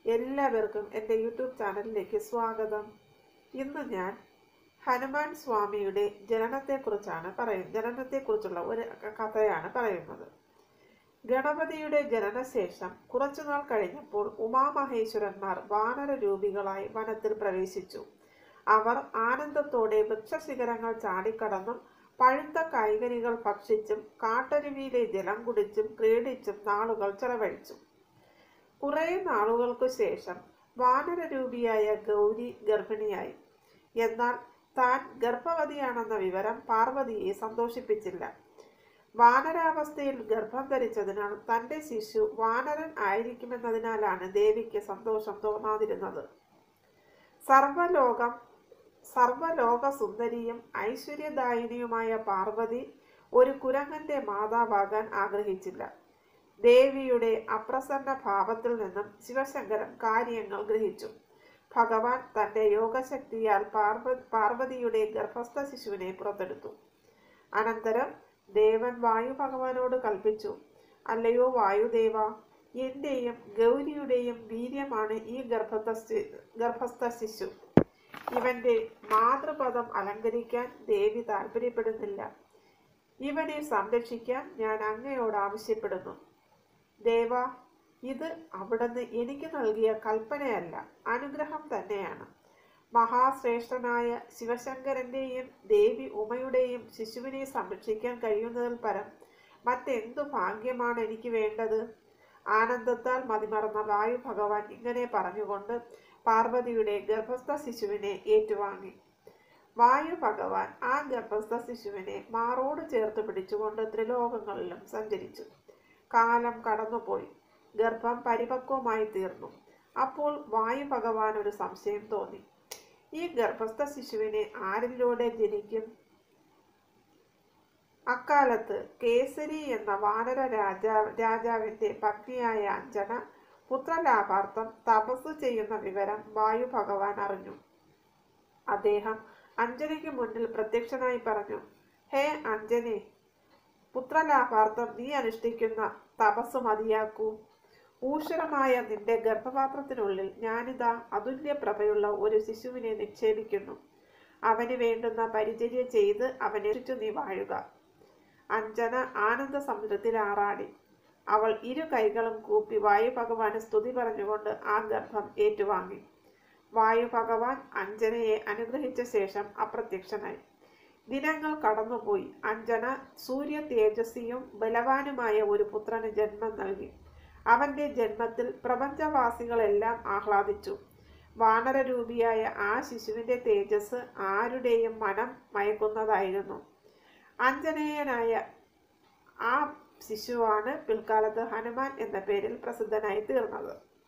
എല്ലാവർക്കും എൻ്റെ യൂട്യൂബ് ചാനലിലേക്ക് സ്വാഗതം ഇന്ന് ഞാൻ ഹനുമാൻ സ്വാമിയുടെ ജനനത്തെക്കുറിച്ചാണ് പറയുന്നത് ജനനത്തെക്കുറിച്ചുള്ള ഒരു കഥയാണ് പറയുന്നത് ഗണപതിയുടെ ജനനശേഷം കുറച്ചുനാൾ കഴിഞ്ഞപ്പോൾ ഉമാമഹേശ്വരന്മാർ വാനര രൂപികളായി വനത്തിൽ പ്രവേശിച്ചു അവർ ആനന്ദത്തോടെ വൃക്ഷശിഖരങ്ങൾ ചാടിക്കടന്നും പഴുത്ത കായ്കനികൾ ഭക്ഷിച്ചും കാട്ടരുവിയിലെ ജലം കുടിച്ചും ക്രീഡിച്ചും നാളുകൾ ചെലവഴിച്ചു കുറേ നാളുകൾക്കു ശേഷം വാനരരൂപിയായ ഗൗരി ഗർഭിണിയായി എന്നാൽ താൻ ഗർഭവതിയാണെന്ന വിവരം പാർവതിയെ സന്തോഷിപ്പിച്ചില്ല വാനരാവസ്ഥയിൽ ഗർഭം ധരിച്ചതിനാൽ തൻ്റെ ശിശു വാനരൻ ആയിരിക്കുമെന്നതിനാലാണ് ദേവിക്ക് സന്തോഷം തോന്നാതിരുന്നത് സർവലോകം സർവലോക സുന്ദരിയും ഐശ്വര്യദായിനിയുമായ പാർവതി ഒരു കുരങ്ങന്റെ മാതാവാകാൻ ആഗ്രഹിച്ചില്ല ദേവിയുടെ അപ്രസന്ന ഭാവത്തിൽ നിന്നും ശിവശങ്കരൻ കാര്യങ്ങൾ ഗ്രഹിച്ചു ഭഗവാൻ തന്റെ യോഗശക്തിയാൽ പാർവ പാർവതിയുടെ ഗർഭസ്ഥ ശിശുവിനെ പുറത്തെടുത്തു അനന്തരം ദേവൻ വായു ഭഗവാനോട് കൽപ്പിച്ചു അല്ലയോ വായുദേവ എന്റെയും ഗൗരിയുടെയും വീര്യമാണ് ഈ ഗർഭസ്ഥ ഗർഭസ്ഥ ശിശു ഇവന്റെ മാതൃപദം അലങ്കരിക്കാൻ ദേവി താല്പര്യപ്പെടുന്നില്ല ഇവനെ സംരക്ഷിക്കാൻ ഞാൻ അങ്ങയോട് ആവശ്യപ്പെടുന്നു ദേവ ഇത് അവിടുന്ന് എനിക്ക് നൽകിയ കൽപ്പനയല്ല അനുഗ്രഹം തന്നെയാണ് മഹാശ്രേഷ്ഠനായ ശിവശങ്കരന്റെയും ദേവി ഉമയുടെയും ശിശുവിനെ സംരക്ഷിക്കാൻ കഴിയുന്നതിൽ പരം മറ്റെന്തു ഭാഗ്യമാണ് എനിക്ക് വേണ്ടത് ആനന്ദത്താൽ മതിമറന്ന വായു ഭഗവാൻ ഇങ്ങനെ പറഞ്ഞുകൊണ്ട് പാർവതിയുടെ ഗർഭസ്ഥ ശിശുവിനെ ഏറ്റുവാങ്ങി വായു ഭഗവാൻ ആ ഗർഭസ്ഥ ശിശുവിനെ മാറോട് ചേർത്ത് പിടിച്ചുകൊണ്ട് ത്രിലോകങ്ങളിലും സഞ്ചരിച്ചു കാലം കടന്നുപോയി ഗർഭം പരിപക്വമായി തീർന്നു അപ്പോൾ വായു ഭഗവാൻ ഒരു സംശയം തോന്നി ഈ ഗർഭസ്ഥ ശിശുവിനെ ആരിലൂടെ ജനിക്കും അക്കാലത്ത് കേസരി എന്ന വാനര രാജാ രാജാവിന്റെ പത്നിയായ അഞ്ജന പുത്രലാഭാർത്ഥം തപസ് ചെയ്യുന്ന വിവരം വായു ഭഗവാൻ അറിഞ്ഞു അദ്ദേഹം അഞ്ജനയ്ക്ക് മുന്നിൽ പ്രത്യക്ഷനായി പറഞ്ഞു ഹേ അഞ്ജനെ പുത്രലാഭാർത്ഥം നീ അനുഷ്ഠിക്കുന്ന തപസ് മതിയാക്കൂ ഊശ്വരമായ നിന്റെ ഗർഭപാത്രത്തിനുള്ളിൽ ഞാനിതാ അതുല്യ പ്രഭയുള്ള ഒരു ശിശുവിനെ നിക്ഷേപിക്കുന്നു അവന് വേണ്ടുന്ന പരിചര്യ ചെയ്ത് അവനെ ചുറ്റു നീ വാഴുക അഞ്ജന ആനന്ദ സമുദ്രത്തിൽ ആറാടി അവൾ ഇരു കൈകളും കൂപ്പി വായു ഭഗവാന് സ്തുതി പറഞ്ഞുകൊണ്ട് ആ ഗർഭം ഏറ്റുവാങ്ങി വായു ഭഗവാൻ അഞ്ജനയെ അനുഗ്രഹിച്ച ശേഷം അപ്രത്യക്ഷനായി ദിനങ്ങൾ കടന്നുപോയി അഞ്ജന സൂര്യ തേജസ്വിയും ബലവാനുമായ ഒരു പുത്രന് ജന്മം നൽകി അവന്റെ ജന്മത്തിൽ പ്രപഞ്ചവാസികളെല്ലാം ആഹ്ലാദിച്ചു വാനരരൂപിയായ ആ ശിശുവിന്റെ തേജസ് ആരുടെയും മനം മയക്കുന്നതായിരുന്നു അഞ്ജനേയനായ ആ ശിശുവാണ് പിൽക്കാലത്ത് ഹനുമാൻ എന്ന പേരിൽ പ്രസിദ്ധനായി തീർന്നത്